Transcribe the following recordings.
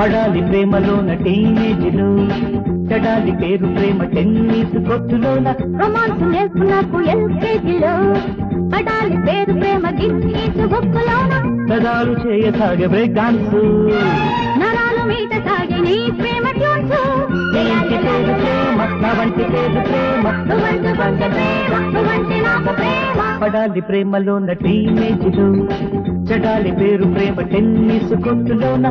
పడాలి ప్రేమలోన టీనేజ్లో చెడాలి పేరు ప్రేమ టెన్నిస్ కొట్టులోన రొమాన్స్ నేర్పునకు ఎల్కేజీలో పడాలి పేరు ప్రేమ గిన్నీసు బొక్కులోన పెదాలు చేయసాగే బ్రేక్ డాన్స్ నరాలు మీట సాగే నీ ప్రేమ ట్యూన్స్ నీ ఇంటి పేరు ప్రేమ నా వంటి పేరు ప్రేమ నువ్వంటే కొంచెం ప్రేమ నువ్వంటే నాకు ప్రేమ పడాలి ప్రేమలోన టీనేజ్లో చెడాలి పేరు ప్రేమ టెన్నిస్ కొట్టులోన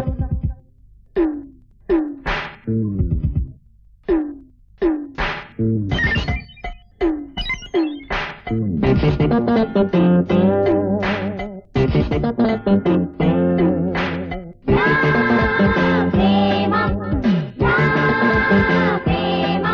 నా ప్రేమ నా ప్రేమ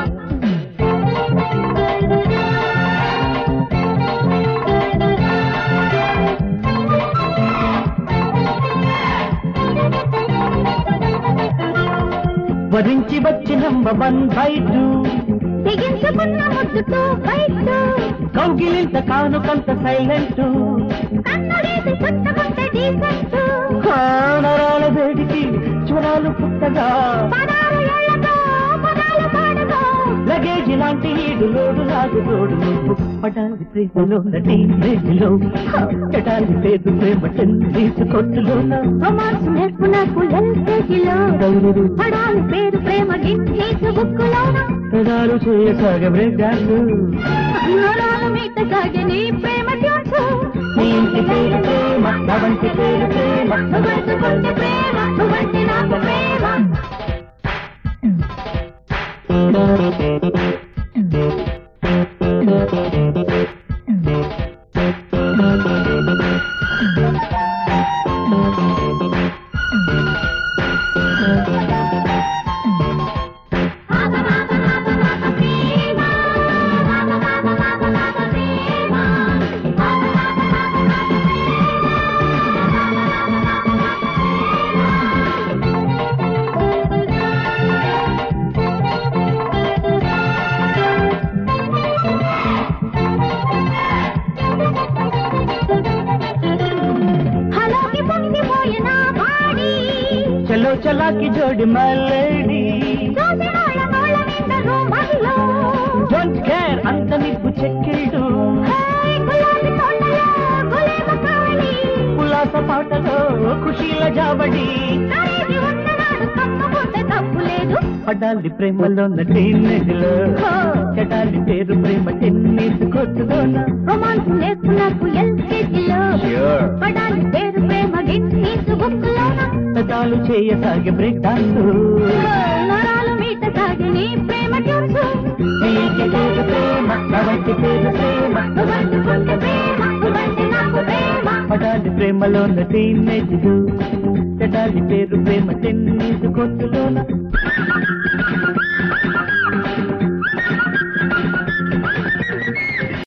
వరించి వచ్చి నంబర్ వన్ బైట్ తెగించుకున్న ముద్దుతో బయట కౌగిలింత కానుకంత సైలెంట్ కన్నులేసి చుట్టముంటే డీసెంట్ నరాల వేడికి జ్వరాలు పుట్టగా పదాలు ఎళ్ళతో పదాలు పాడుతో లగేజ్ లాంటి ఈడు లోడు లాగు తోడు నువ్వు పడాలి ప్రేమలో టీనేజ్లో చడాలి పేరు ప్రేమ టెన్నిస్ కొట్టులోన రొమాన్స్ నేర్పునకు ఎల్కేజీలో పడాలి పేరు ప్రేమ గిన్నీసు బుక్కులోన పెదాలు చేయసాగ బ్రేక్ డాన్స్ నరాలు మీట సాగే నీ ప్రేమ ట్యూన్స్ నీ ఇంటి పేరు ప్రేమ నా వంటి పేరు ప్రేమ నువ్వంటే కొంచెం ప్రేమ నువ్వంటే నాకు ప్రేమ హలోకి పొంగిపోయిన బాడీ చలో చలాకి జోడి మల్లెడి చూసి వాళ్ళ నోళ్ళ నిండా రూమల్లో డోంట్ కేర్ అంత నిప్పు చెక్కిడు హాయ్ గులాబీ తోటలో గులేబ కావలి ఉల్లాస పాటలో ఖుషీల జాబడి కరేది ఉన్ననాడు కమ్మకుంటే తప్పు లేదు పడాలి ప్రేమలో టీనేజ్లో చడాలి పేరు ప్రేమ టెన్నిస్ కొట్టులోన రొమాన్స్ నేర్పునకు ఎల్కేజీలో పడాలి పేరు ప్రేమ గిన్నీసు బుక్కులోన పెదాలు చేయసాగే బ్రేక్ డాన్స్ నరాలు మీట సాగే నీ ప్రేమ ట్యూన్స్ నీ ఇంటి పేరు ప్రేమ నా వంటి పేరు ప్రేమ నువ్వంటే కొంచెం ప్రేమ నువ్వంటే నాకు ప్రేమ పడాలి ప్రేమలో టీనేజ్ చడాలి పేరు ప్రేమ టెన్నిస్ కొట్టులోన